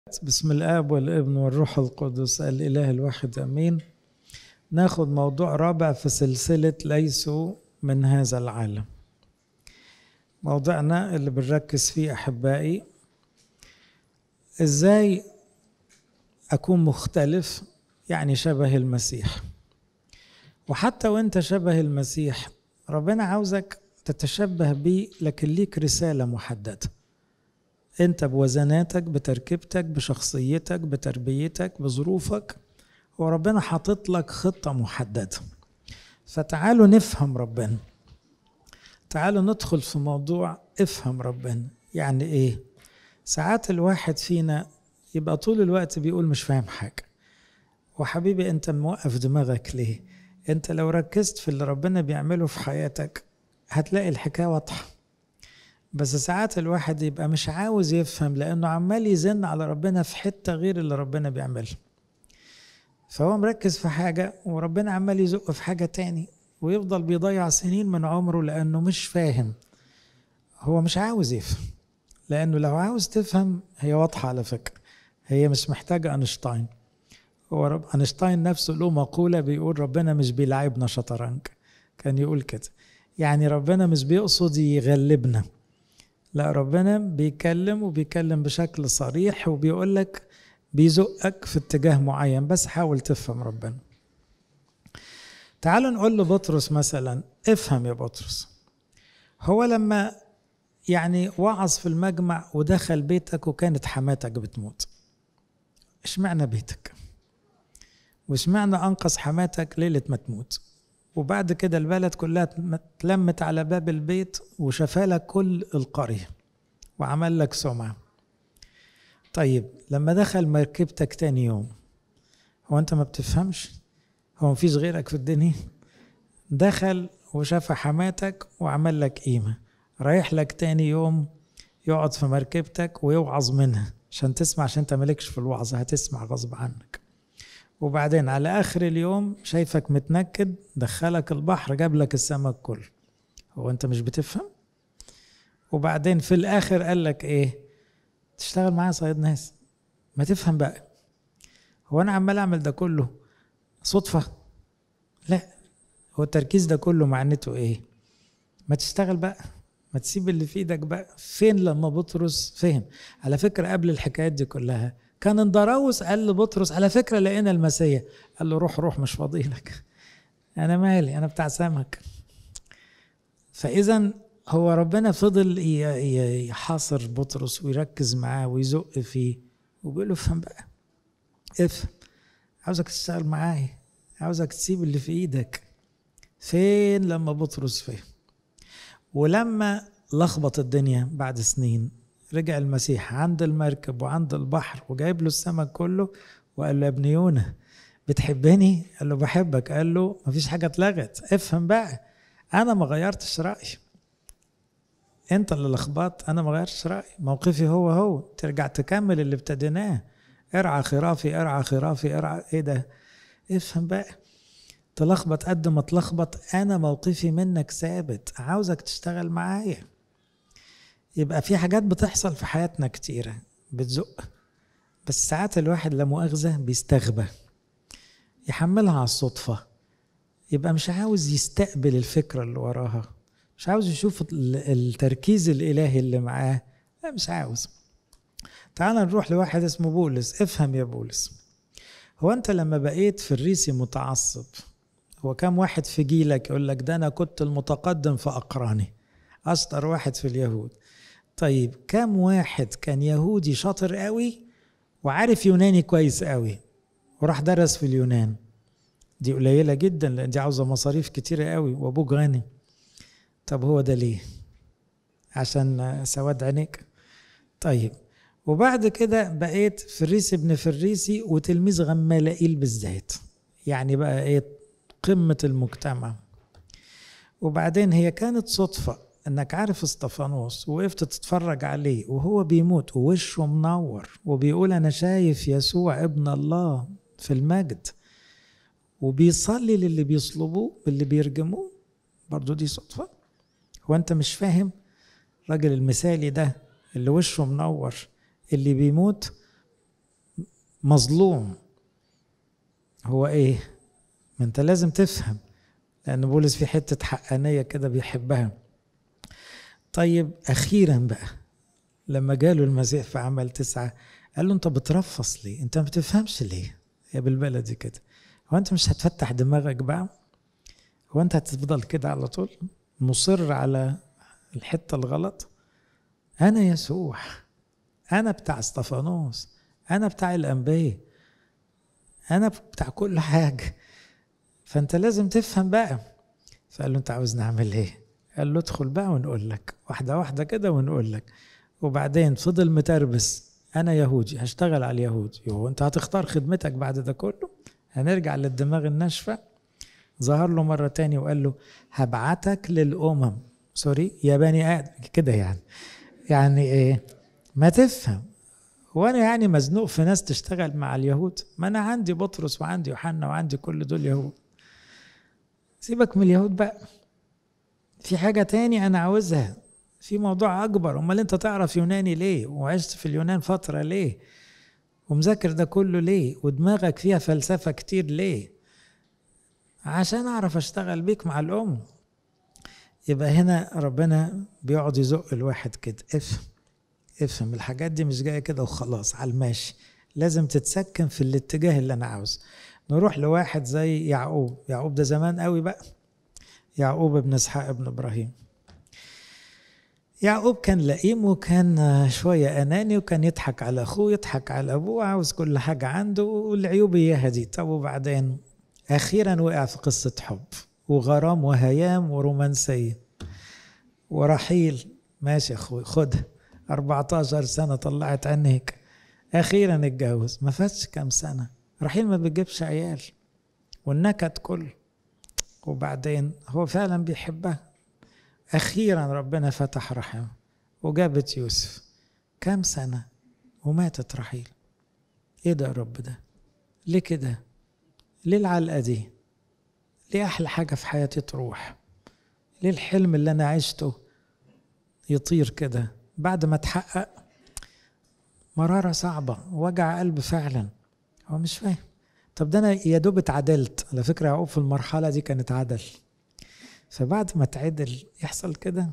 بسم الآب والابن والروح القدس الإله الواحد أمين ناخد موضوع رابع في سلسلة ليسوا من هذا العالم موضوعنا اللي بنركز فيه أحبائي إزاي أكون مختلف يعني شبه المسيح وحتى وانت شبه المسيح ربنا عاوزك تتشبه بيه لكن ليك رسالة محددة انت بوزناتك بتركيبتك بشخصيتك بتربيتك بظروفك وربنا حاطط لك خطة محددة فتعالوا نفهم ربنا تعالوا ندخل في موضوع افهم ربنا يعني ايه ساعات الواحد فينا يبقى طول الوقت بيقول مش فاهم حاجة وحبيبي انت موقف دماغك ليه انت لو ركزت في اللي ربنا بيعمله في حياتك هتلاقي الحكاية واضحة بس ساعات الواحد يبقى مش عاوز يفهم لانه عمال يزن على ربنا في حته غير اللي ربنا بيعملها فهو مركز في حاجه وربنا عمال يزق في حاجه تاني ويفضل بيضيع سنين من عمره لانه مش فاهم هو مش عاوز يفهم لانه لو عاوز تفهم هي واضحه على فكره هي مش محتاجه اينشتاين هو رب اينشتاين نفسه له مقوله بيقول ربنا مش بيلعبنا شطرنج كان يقول كده يعني ربنا مش بيقصد يغلبنا لا ربنا بيكلم وبيكلم بشكل صريح وبيقول لك بيزقك في اتجاه معين بس حاول تفهم ربنا تعالوا نقول لبطرس مثلا افهم يا بطرس هو لما يعني وعظ في المجمع ودخل بيتك وكانت حماتك بتموت اشمعنى بيتك واشمعنى انقذ حماتك ليله ما تموت وبعد كده البلد كلها اتلمت على باب البيت وشفالك كل القرية وعمل لك سمعة طيب لما دخل مركبتك تاني يوم هو انت ما بتفهمش هو مفيش غيرك في الدنيا دخل وشاف حماتك وعمل لك قيمة رايح لك تاني يوم يقعد في مركبتك ويوعظ منها عشان تسمع عشان انت مالكش في الوعظ هتسمع غصب عنك وبعدين على اخر اليوم شايفك متنكد دخلك البحر جاب لك السمك كله هو انت مش بتفهم وبعدين في الاخر قال لك ايه تشتغل معايا صياد ناس ما تفهم بقى هو انا عمال اعمل ده كله صدفه لا هو التركيز ده كله معناته ايه ما تشتغل بقى ما تسيب اللي في ايدك بقى فين لما بطرس فهم على فكره قبل الحكايات دي كلها كان اندراوس قال لبطرس على فكره لقينا المسيح قال له روح روح مش فاضي لك انا مالي انا بتاع سمك فاذا هو ربنا فضل يحاصر بطرس ويركز معاه ويزق فيه وبيقول له افهم بقى افهم عاوزك تشتغل معايا عاوزك تسيب اللي في ايدك فين لما بطرس فهم ولما لخبط الدنيا بعد سنين رجع المسيح عند المركب وعند البحر وجايب له السمك كله وقال له يا ابن يونا بتحبني؟ قال له بحبك قال له مفيش حاجة اتلغت افهم بقى أنا ما غيرتش رأيي أنت اللي لخبطت أنا ما غيرتش رأيي موقفي هو هو ترجع تكمل اللي ابتديناه ارعى خرافي ارعى خرافي ارعى ايه ده افهم بقى تلخبط قد ما تلخبط انا موقفي منك ثابت عاوزك تشتغل معايا يبقى في حاجات بتحصل في حياتنا كتيرة بتزق بس ساعات الواحد لا مؤاخذة بيستغبى يحملها على الصدفة يبقى مش عاوز يستقبل الفكرة اللي وراها مش عاوز يشوف التركيز الإلهي اللي معاه لا مش عاوز تعال نروح لواحد اسمه بولس افهم يا بولس هو انت لما بقيت في الريسي متعصب هو كم واحد في جيلك يقول لك ده انا كنت المتقدم في اقراني اشطر واحد في اليهود طيب كم واحد كان يهودي شاطر قوي وعارف يوناني كويس قوي وراح درس في اليونان دي قليلة جدا لأن دي عاوزة مصاريف كتيرة قوي وأبوك غني طب هو ده ليه عشان سواد عينيك طيب وبعد كده بقيت فريسي ابن فريسي وتلميذ غمالائيل بالذات يعني بقى ايه قمة المجتمع وبعدين هي كانت صدفة انك عارف استفانوس وقفت تتفرج عليه وهو بيموت ووشه منور وبيقول انا شايف يسوع ابن الله في المجد وبيصلي للي بيصلبوه واللي بيرجموه برضو دي صدفة هو انت مش فاهم الراجل المثالي ده اللي وشه منور اللي بيموت مظلوم هو ايه ما انت لازم تفهم لان بولس في حته حقانيه كده بيحبها طيب اخيرا بقى لما جاله المسيح في عمل تسعة قال له انت بترفص ليه انت ما بتفهمش ليه هي بالبلدي كده هو انت مش هتفتح دماغك بقى هو انت هتفضل كده على طول مصر على الحته الغلط انا يسوع انا بتاع استفانوس انا بتاع الانبياء انا بتاع كل حاجه فانت لازم تفهم بقى فقال له انت عاوز نعمل ايه قال له ادخل بقى ونقول لك واحده واحده كده ونقول لك وبعدين فضل متربس انا يهودي هشتغل على اليهود هو انت هتختار خدمتك بعد ده كله هنرجع للدماغ الناشفه ظهر له مره تاني وقال له هبعتك للامم سوري يا بني ادم كده يعني يعني ايه ما تفهم وانا يعني مزنوق في ناس تشتغل مع اليهود ما انا عندي بطرس وعندي يوحنا وعندي كل دول يهود سيبك من اليهود بقى في حاجة تاني أنا عاوزها في موضوع أكبر أمال أنت تعرف يوناني ليه وعشت في اليونان فترة ليه ومذاكر ده كله ليه ودماغك فيها فلسفة كتير ليه عشان أعرف أشتغل بيك مع الأم يبقى هنا ربنا بيقعد يزق الواحد كده افهم افهم الحاجات دي مش جايه كده وخلاص على الماشي لازم تتسكن في الاتجاه اللي انا عاوزه نروح لواحد زي يعقوب يعقوب ده زمان قوي بقى يعقوب ابن اسحاق ابن ابراهيم يعقوب كان لئيم وكان شوية أناني وكان يضحك على أخوه يضحك على أبوه عاوز كل حاجة عنده والعيوب إياها دي طب وبعدين أخيرا وقع في قصة حب وغرام وهيام ورومانسية ورحيل ماشي أخوي خدها 14 سنة طلعت عينيك أخيرا اتجوز ما فاتش كام سنة رحيل ما بيجيبش عيال والنكد كله وبعدين هو فعلا بيحبها أخيرا ربنا فتح رحمه وجابت يوسف كام سنة وماتت رحيل ايه ده يا رب ده ليه كده ليه العلقة دي ليه أحلى حاجة في حياتي تروح ليه الحلم اللي أنا عشته يطير كده بعد ما اتحقق مرارة صعبة وجع قلب فعلا هو مش فاهم طب ده أنا يا دوب اتعدلت على فكرة يعقوب في المرحلة دي كان اتعدل فبعد ما اتعدل يحصل كده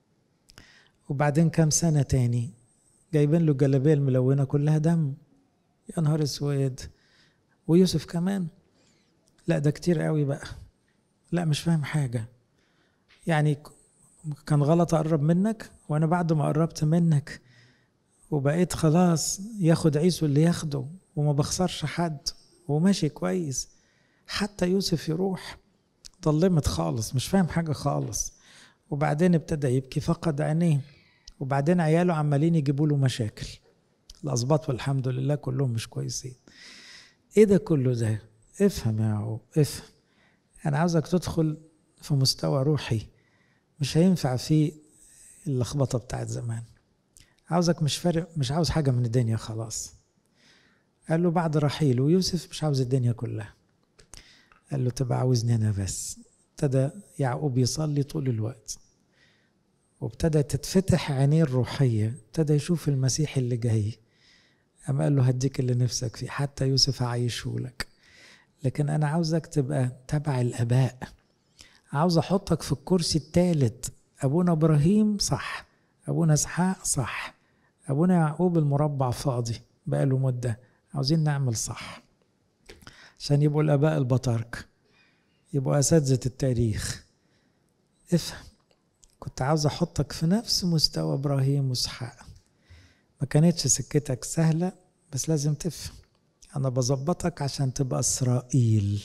وبعدين كام سنة تاني جايبين له الجلابية الملونة كلها دم يا نهار اسود ويوسف كمان لا ده كتير قوي بقى لا مش فاهم حاجة يعني كان غلط أقرب منك وأنا بعد ما قربت منك وبقيت خلاص ياخد عيسو اللي ياخده وما بخسرش حد وماشي كويس حتى يوسف يروح ضلمت خالص مش فاهم حاجة خالص وبعدين ابتدى يبكي فقد عينيه وبعدين عياله عمالين يجيبوا له مشاكل الأسباط والحمد لله كلهم مش كويسين ايه ده كله ده افهم يا يعقوب افهم انا عاوزك تدخل في مستوى روحي مش هينفع فيه اللخبطه بتاعت زمان عاوزك مش فارق مش عاوز حاجه من الدنيا خلاص قال له بعد رحيل ويوسف مش عاوز الدنيا كلها قال له تبقى عاوزني انا بس ابتدى يعقوب يصلي طول الوقت وابتدى تتفتح عينيه الروحية ابتدى يشوف المسيح اللي جاي أما قال له هديك اللي نفسك فيه حتى يوسف هعيشه لك لكن أنا عاوزك تبقى تبع الآباء عاوز أحطك في الكرسي الثالث أبونا إبراهيم صح أبونا إسحاق صح أبونا يعقوب المربع فاضي بقاله مدة عاوزين نعمل صح عشان يبقوا الآباء البطارك يبقوا أساتذة التاريخ افهم كنت عاوز أحطك في نفس مستوى إبراهيم وإسحاق ما كانتش سكتك سهلة بس لازم تفهم أنا بظبطك عشان تبقى إسرائيل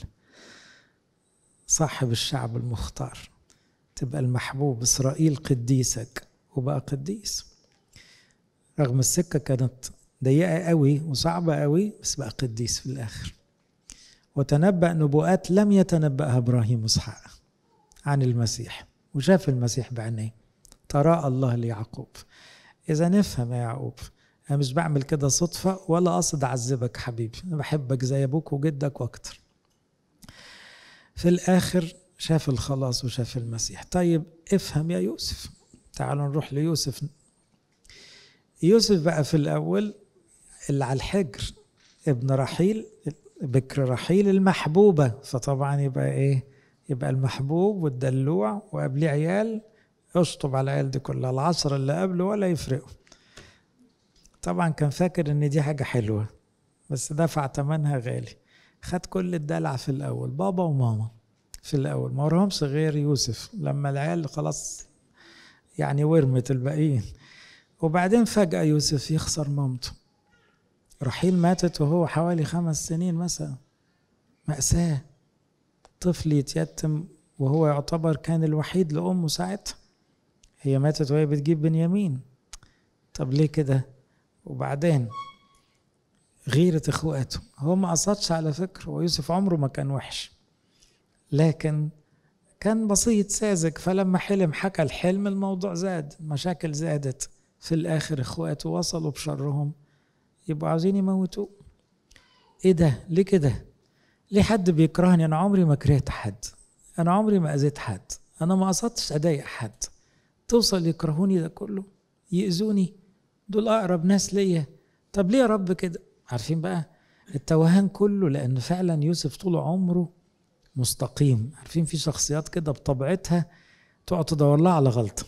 صاحب الشعب المختار تبقى المحبوب إسرائيل قديسك وبقى قديس رغم السكة كانت ضيقة قوي وصعبة قوي بس بقى قديس في الآخر وتنبأ نبوءات لم يتنبأها إبراهيم وإسحاق عن المسيح وشاف المسيح بعينيه تراءى الله ليعقوب إذا نفهم يا يعقوب أنا مش بعمل كده صدفة ولا قصد أعذبك حبيبي أنا بحبك زي أبوك وجدك وأكتر في الآخر شاف الخلاص وشاف المسيح طيب افهم يا يوسف تعالوا نروح ليوسف يوسف بقى في الأول اللي على الحجر ابن رحيل بكر رحيل المحبوبة فطبعا يبقى ايه يبقى المحبوب والدلوع وقبليه عيال اشطب على العيال دي كلها العصر اللي قبله ولا يفرقوا طبعا كان فاكر ان دي حاجة حلوة بس دفع ثمنها غالي خد كل الدلع في الاول بابا وماما في الاول ما ورهمش غير يوسف لما العيال خلاص يعني ورمت الباقيين وبعدين فجأة يوسف يخسر مامته رحيل ماتت وهو حوالي خمس سنين مثلا مأساة طفل يتيتم وهو يعتبر كان الوحيد لأمه ساعتها هي ماتت وهي بتجيب بنيامين طب ليه كده وبعدين غيرة اخواته هو ما قصدش على فكرة ويوسف عمره ما كان وحش لكن كان بسيط ساذج فلما حلم حكى الحلم الموضوع زاد مشاكل زادت في الاخر اخواته وصلوا بشرهم يبقوا عاوزين يموتوه ايه ده ليه كده ليه حد بيكرهني انا عمري ما كرهت حد انا عمري ما اذيت حد انا ما قصدتش اضايق حد توصل يكرهوني ده كله يأذوني دول اقرب ناس ليا طب ليه يا رب كده عارفين بقى التوهان كله لان فعلا يوسف طول عمره مستقيم عارفين في شخصيات كده بطبيعتها تقعد تدور لها على غلطه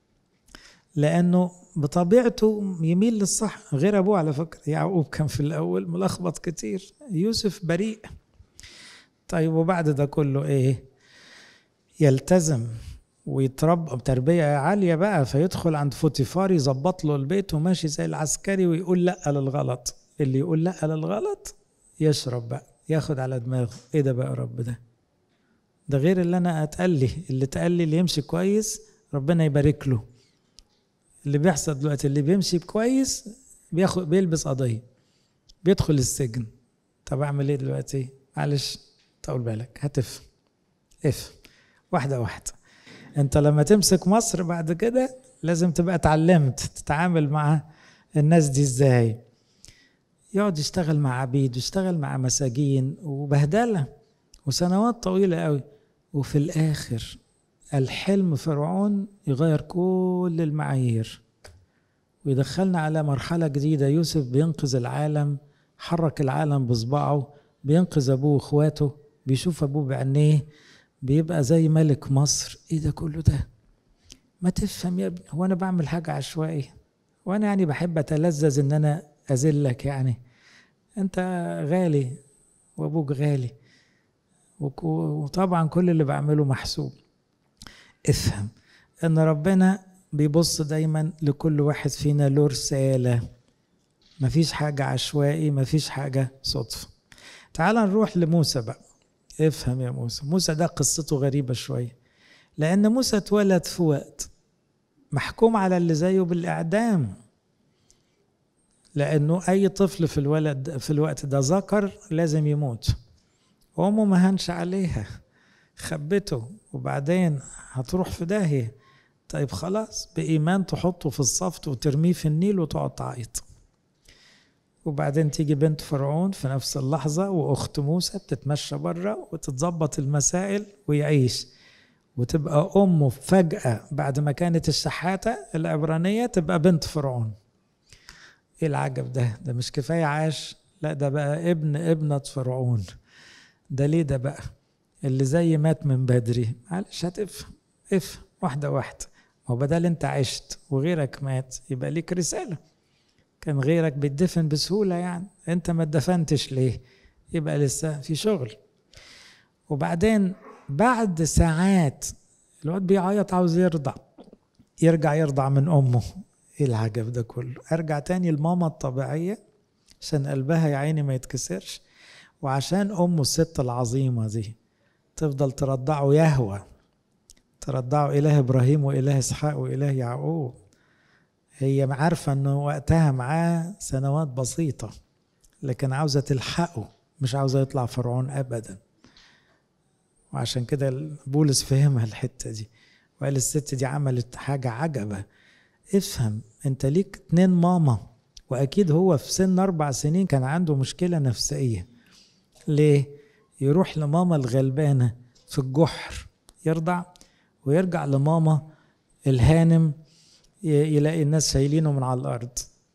لانه بطبيعته يميل للصح غير ابوه على فكره يعقوب كان في الاول ملخبط كتير يوسف بريء طيب وبعد ده كله ايه يلتزم ويتربى بتربيه عاليه بقى فيدخل عند فوتيفار يظبط له البيت وماشي زي العسكري ويقول لا للغلط اللي يقول لا للغلط يشرب بقى ياخد على دماغه ايه ده بقى يا رب ده ده غير اللي انا اتقال لي اللي اتقال لي اللي يمشي كويس ربنا يبارك له اللي بيحصل دلوقتي اللي بيمشي كويس بياخد بيلبس قضيه بيدخل السجن طب اعمل ايه دلوقتي معلش طول بالك هتف اف واحده واحده انت لما تمسك مصر بعد كده لازم تبقى اتعلمت تتعامل مع الناس دي ازاي يقعد يشتغل مع عبيد ويشتغل مع مساجين وبهدله وسنوات طويله قوي وفي الاخر الحلم فرعون يغير كل المعايير ويدخلنا على مرحله جديده يوسف بينقذ العالم حرك العالم بصباعه بينقذ ابوه واخواته بيشوف ابوه بعينيه بيبقى زي ملك مصر ايه ده كله ده ما تفهم يا ابني هو انا بعمل حاجه عشوائي وانا يعني بحب اتلذذ ان انا اذلك يعني انت غالي وابوك غالي وطبعا كل اللي بعمله محسوب افهم ان ربنا بيبص دايما لكل واحد فينا له رساله مفيش حاجه عشوائي مفيش حاجه صدفه تعال نروح لموسى بقى افهم يا موسى موسى ده قصته غريبة شوية لأن موسى اتولد في وقت محكوم على اللي زيه بالإعدام لأنه أي طفل في الولد في الوقت ده ذكر لازم يموت وأمه ما هنش عليها خبته وبعدين هتروح في داهية طيب خلاص بإيمان تحطه في الصفت وترميه في النيل وتقعد تعيط وبعدين تيجي بنت فرعون في نفس اللحظة وأخت موسى بتتمشى بره وتتظبط المسائل ويعيش وتبقى أمه فجأة بعد ما كانت الشحاتة العبرانية تبقى بنت فرعون إيه العجب ده ده مش كفاية عاش لا ده بقى ابن ابنة فرعون ده ليه ده بقى اللي زي مات من بدري معلش هتفهم افهم واحدة واحدة ما هو بدل انت عشت وغيرك مات يبقى ليك رسالة كان غيرك بيدفن بسهولة يعني انت ما اتدفنتش ليه يبقى لسه في شغل وبعدين بعد ساعات الواد بيعيط عاوز يرضع يرجع يرضع من امه ايه العجب ده كله ارجع تاني لماما الطبيعية عشان قلبها يا عيني ما يتكسرش وعشان امه الست العظيمة دي تفضل ترضعه يهوى ترضعه اله ابراهيم واله اسحاق واله يعقوب هي عارفة انه وقتها معاه سنوات بسيطة لكن عاوزة تلحقه مش عاوزة يطلع فرعون ابدا وعشان كده بولس فهمها الحتة دي وقال الست دي عملت حاجة عجبة افهم انت ليك اتنين ماما واكيد هو في سن اربع سنين كان عنده مشكلة نفسية ليه يروح لماما الغلبانة في الجحر يرضع ويرجع لماما الهانم يلاقي الناس شايلينه من على الارض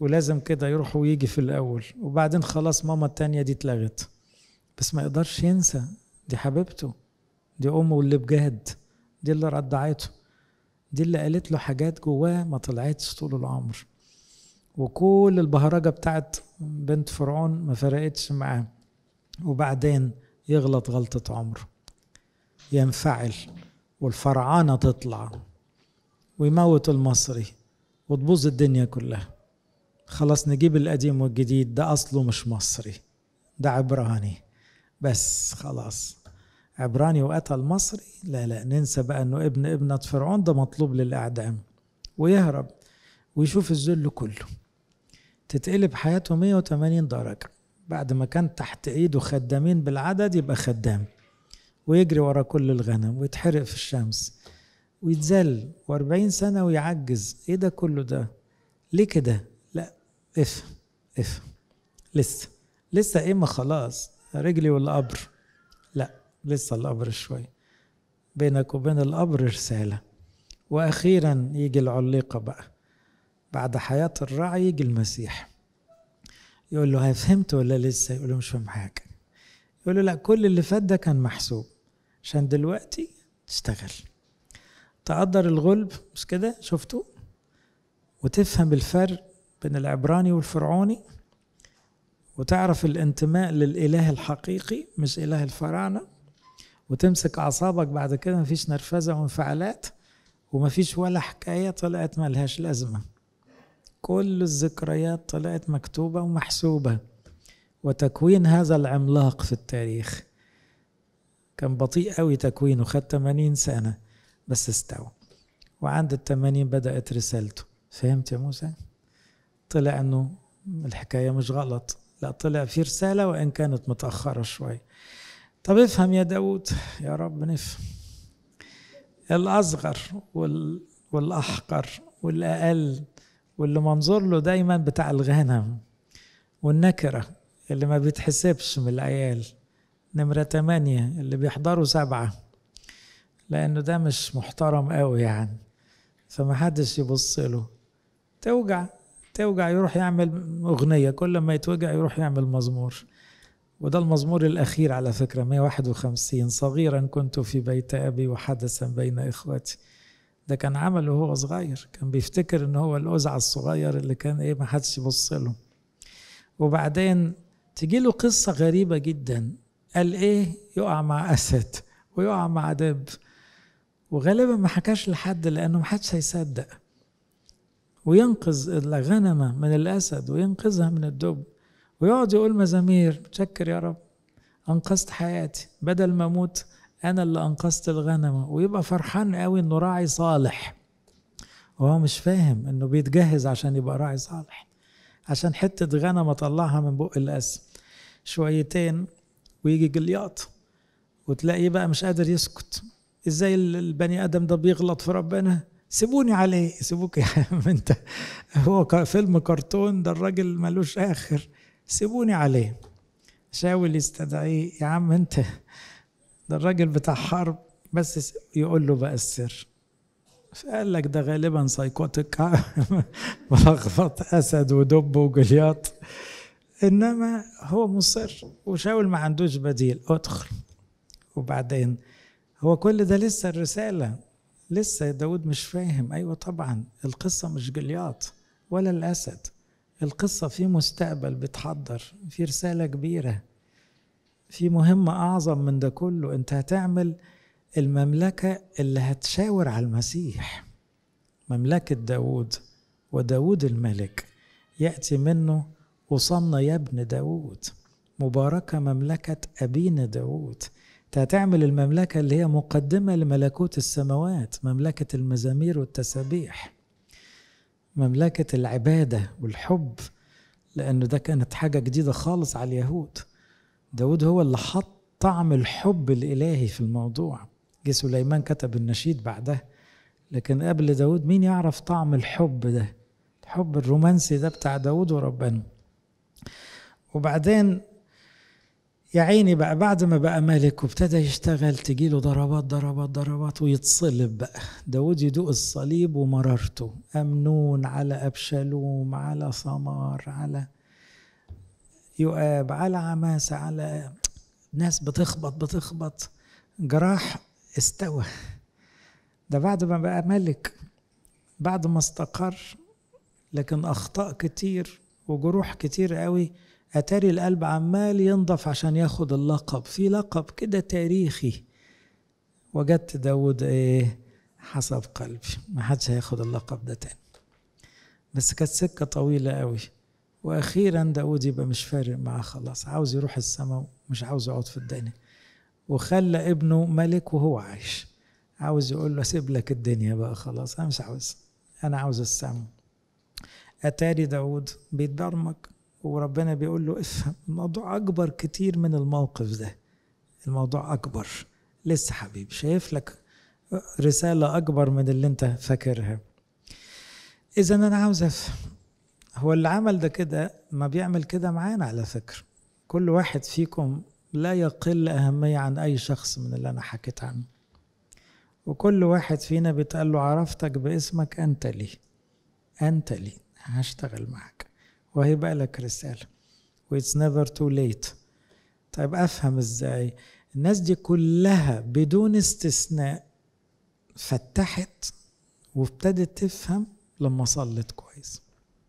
ولازم كده يروح ويجي في الأول وبعدين خلاص ماما التانية دي اتلغت بس ما يقدرش ينسى دي حبيبته دي أمه اللي بجد دي اللي رضعته دي اللي قالت له حاجات جواه ما طلعتش طول العمر وكل البهرجة بتاعت بنت فرعون ما فرقتش معاه وبعدين يغلط غلطة عمره ينفعل والفرعانة تطلع ويموت المصري وتبوظ الدنيا كلها خلاص نجيب القديم والجديد ده أصله مش مصري ده عبراني بس خلاص عبراني وقتل مصري لا لا ننسى بقى انه ابن ابنة فرعون ده مطلوب للإعدام ويهرب ويشوف الذل كله تتقلب حياته 180 درجة بعد ما كان تحت ايده خدامين بالعدد يبقى خدام ويجري ورا كل الغنم ويتحرق في الشمس ويتذل واربعين سنة ويعجز ايه ده كله ده ليه كده لا افهم افهم لسه لسه ايه ما خلاص رجلي والقبر لا لسه القبر شوي بينك وبين القبر رسالة وأخيرا يجي العليقة بقى بعد حياة الرعي يجي المسيح يقول له فهمت ولا لسه يقول له مش فاهم حاجة يقول له لا كل اللي فات ده كان محسوب عشان دلوقتي تشتغل تقدر الغلب مش كده شفتوا وتفهم الفرق بين العبراني والفرعوني وتعرف الانتماء للإله الحقيقي مش إله الفراعنة وتمسك أعصابك بعد كده مفيش نرفزة وانفعالات ومفيش ولا حكاية طلعت ملهاش لازمة كل الذكريات طلعت مكتوبة ومحسوبة وتكوين هذا العملاق في التاريخ كان بطيء قوي تكوينه خد 80 سنة بس استوى وعند التمانين بدأت رسالته فهمت يا موسى؟ طلع انه الحكاية مش غلط لا طلع في رسالة وإن كانت متأخرة شوي طب افهم يا داود يا رب نفهم الأصغر وال... والأحقر والأقل واللي منظور له دايما بتاع الغنم والنكرة اللي ما بيتحسبش من العيال نمرة تمانية اللي بيحضروا سبعة لأنه ده مش محترم قوي يعني فما حدش يبص له توجع توجع يروح يعمل أغنية كل ما يتوجع يروح يعمل مزمور وده المزمور الأخير على فكرة 151 صغيرا كنت في بيت أبي وحدثا بين إخوتي ده كان عمله وهو صغير كان بيفتكر ان هو الأزعة الصغير اللي كان ايه ما حدش يبص له وبعدين تجي له قصة غريبة جدا قال ايه يقع مع أسد ويقع مع دب وغالبا ما حكاش لحد لأنه ما حدش هيصدق وينقذ الغنمة من الأسد وينقذها من الدب ويقعد يقول مزامير متشكر يا رب أنقذت حياتي بدل ما أموت أنا اللي أنقذت الغنمة ويبقى فرحان قوي إنه راعي صالح وهو مش فاهم إنه بيتجهز عشان يبقى راعي صالح عشان حتة غنمة طلعها من بق الأسد شويتين ويجي جلياط وتلاقيه بقى مش قادر يسكت ازاي البني ادم ده بيغلط في ربنا سيبوني عليه سيبوك يا عم انت هو فيلم كرتون ده الراجل ملوش اخر سيبوني عليه شاول يستدعيه يا عم انت ده الراجل بتاع حرب بس يقول له بقى السر فقال لك ده غالبا سايكوتيك ملخبط اسد ودب وجلياط انما هو مصر وشاول ما عندوش بديل ادخل وبعدين هو كل ده لسه الرساله لسه داود مش فاهم ايوه طبعا القصه مش جلياط ولا الاسد القصه في مستقبل بتحضر في رساله كبيره في مهمه اعظم من ده كله انت هتعمل المملكه اللي هتشاور على المسيح مملكه داود وداود الملك ياتي منه وصلنا يا ابن داود مباركه مملكه ابينا داود هتعمل المملكة اللي هي مقدمة لملكوت السماوات مملكة المزامير والتسابيح مملكة العبادة والحب لأنه ده كانت حاجة جديدة خالص على اليهود داود هو اللي حط طعم الحب الإلهي في الموضوع جه سليمان كتب النشيد بعدها لكن قبل داود مين يعرف طعم الحب ده الحب الرومانسي ده بتاع داود وربنا وبعدين يا عيني بقى بعد ما بقى ملك وابتدى يشتغل تجيله ضربات ضربات ضربات ويتصلب بقى داود يدوق الصليب ومررته أمنون على أبشالوم على ثمار على يؤاب على عماسة على ناس بتخبط بتخبط جراح استوى ده بعد ما بقى ملك بعد ما استقر لكن أخطاء كتير وجروح كتير قوي أتاري القلب عمال ينضف عشان ياخد اللقب في لقب كده تاريخي وجدت داود ايه حسب قلبي ما حدش هياخد اللقب ده تاني بس كانت سكة طويلة قوي وأخيرا داود يبقى مش فارق معاه خلاص عاوز يروح السماء ومش عاوز يقعد في الدنيا وخلى ابنه ملك وهو عايش عاوز يقول له سيب لك الدنيا بقى خلاص أنا مش عاوز أنا عاوز السماء أتاري داود بيتبرمج وربنا بيقول له افهم الموضوع أكبر كتير من الموقف ده الموضوع أكبر لسه حبيبي شايف لك رسالة أكبر من اللي أنت فاكرها إذا أنا عاوز أفهم هو اللي عمل ده كده ما بيعمل كده معانا على فكرة كل واحد فيكم لا يقل أهمية عن أي شخص من اللي أنا حكيت عنه وكل واحد فينا بيتقال له عرفتك باسمك أنت لي أنت لي هشتغل معك وهيبقى لك رسالة وإتس نيفر تو ليت طيب أفهم إزاي الناس دي كلها بدون استثناء فتحت وابتدت تفهم لما صلت كويس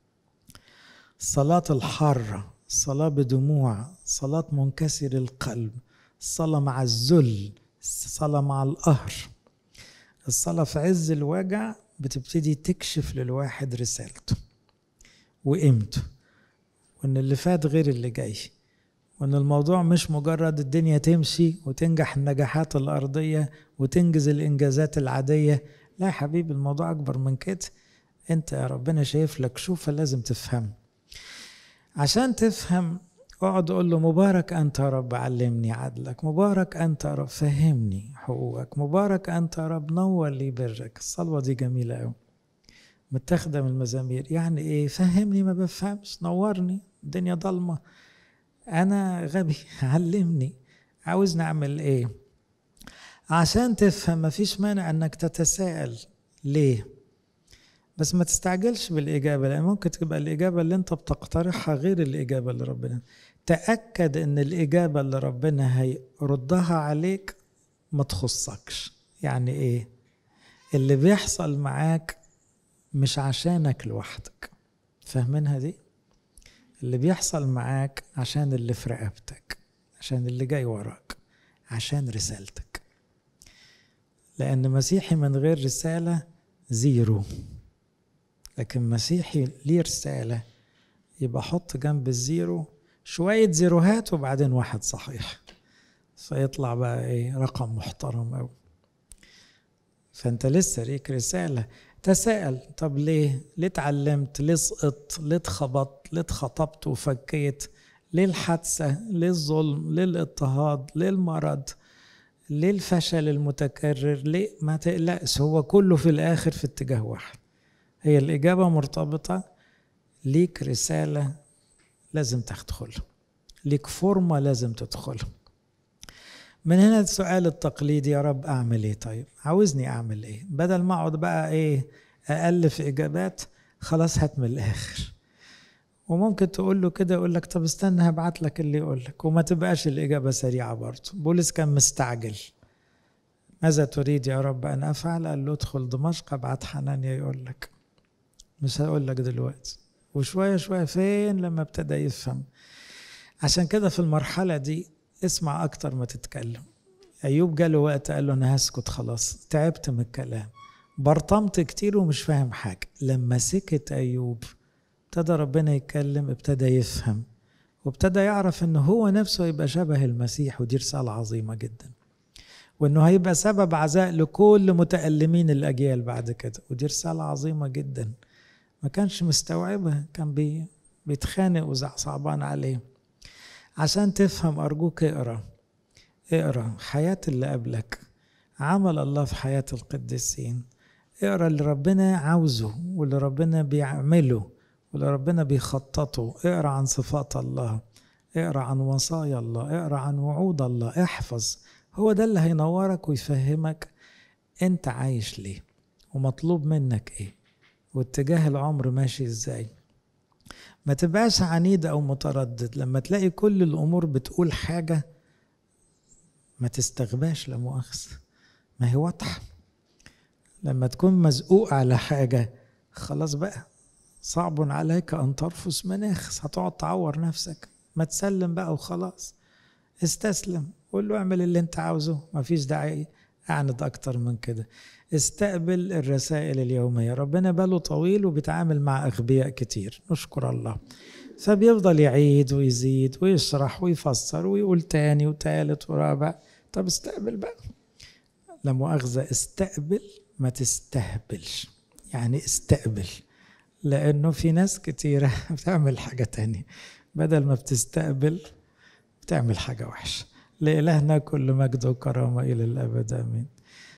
الصلاة الحارة الصلاة بدموع صلاة منكسر القلب الصلاة مع الذل الصلاة مع القهر الصلاة في عز الوجع بتبتدي تكشف للواحد رسالته وقيمته وان اللي فات غير اللي جاي وان الموضوع مش مجرد الدنيا تمشي وتنجح النجاحات الارضيه وتنجز الانجازات العاديه لا يا حبيبي الموضوع اكبر من كده انت يا ربنا شايف لك شوفه لازم تفهم عشان تفهم اقعد اقول له مبارك انت يا رب علمني عدلك مبارك انت يا رب فهمني حقوقك مبارك انت يا رب نور لي برك الصلوه دي جميله قوي متاخده من المزامير يعني ايه فهمني ما بفهمش نورني الدنيا ضلمه انا غبي علمني عاوز نعمل ايه عشان تفهم مفيش مانع انك تتساءل ليه بس ما تستعجلش بالإجابة لأن ممكن تبقى الإجابة اللي أنت بتقترحها غير الإجابة اللي ربنا تأكد إن الإجابة اللي ربنا هيردها عليك ما تخصكش يعني إيه اللي بيحصل معاك مش عشانك لوحدك فاهمينها دي اللي بيحصل معاك عشان اللي في رقبتك عشان اللي جاي وراك عشان رسالتك لأن مسيحي من غير رسالة زيرو لكن مسيحي ليه رسالة يبقى حط جنب الزيرو شوية زيروهات وبعدين واحد صحيح فيطلع بقى ايه رقم محترم أوي فانت لسه ليك رسالة تساءل طب ليه ليه اتعلمت ليه سقطت ليه اتخبطت ليه اتخطبت وفكيت ليه الحادثة ليه الظلم ليه الاضطهاد ليه المرض ليه الفشل المتكرر ليه ما تقلقش هو كله في الآخر في اتجاه واحد هي الإجابة مرتبطة ليك رسالة لازم تدخلها ليك فورمة لازم تدخلها من هنا السؤال التقليدي يا رب أعمل إيه طيب عاوزني أعمل إيه بدل ما أقعد بقى إيه ألف إجابات خلاص هات من الآخر وممكن تقول له كده يقول لك طب استنى هبعت لك اللي يقول لك وما تبقاش الإجابة سريعة برضه بولس كان مستعجل ماذا تريد يا رب أن أفعل قال له ادخل دمشق ابعت حنانيا يقول لك مش هقول لك دلوقتي وشوية شوية فين لما ابتدى يفهم عشان كده في المرحلة دي اسمع أكتر ما تتكلم أيوب جاله وقت قال له أنا هسكت خلاص تعبت من الكلام برطمت كتير ومش فاهم حاجة لما سكت أيوب ابتدى ربنا يتكلم ابتدى يفهم وابتدى يعرف انه هو نفسه يبقى شبه المسيح ودي رسالة عظيمة جدا وانه هيبقى سبب عزاء لكل متألمين الأجيال بعد كده ودي رسالة عظيمة جدا ما كانش مستوعبها كان بي بيتخانق وصعبان عليه عشان تفهم أرجوك اقرأ اقرأ حياة اللي قبلك عمل الله في حياة القديسين اقرأ اللي ربنا عاوزه واللي ربنا بيعمله واللي ربنا بيخططه اقرأ عن صفات الله اقرا عن وصايا الله اقرا عن وعود الله احفظ هو ده اللي هينورك ويفهمك انت عايش ليه ومطلوب منك ايه واتجاه العمر ماشي ازاي ما تبقاش عنيد او متردد لما تلاقي كل الامور بتقول حاجه ما تستغباش لا مؤاخذه ما هي واضحه لما تكون مزقوق على حاجه خلاص بقى صعب عليك ان ترفس مناخ هتقعد تعور نفسك ما تسلم بقى وخلاص استسلم قول له اعمل اللي انت عاوزه ما فيش داعي اعند اكتر من كده استقبل الرسائل اليومية ربنا باله طويل وبيتعامل مع أغبياء كتير نشكر الله فبيفضل يعيد ويزيد ويشرح ويفسر ويقول تاني وتالت ورابع طب استقبل بقى لا مؤاخذة استقبل ما تستهبلش يعني استقبل لأنه في ناس كتيرة بتعمل حاجة تانية بدل ما بتستقبل بتعمل حاجة وحشة لإلهنا كل مجد وكرامة إلى الأبد آمين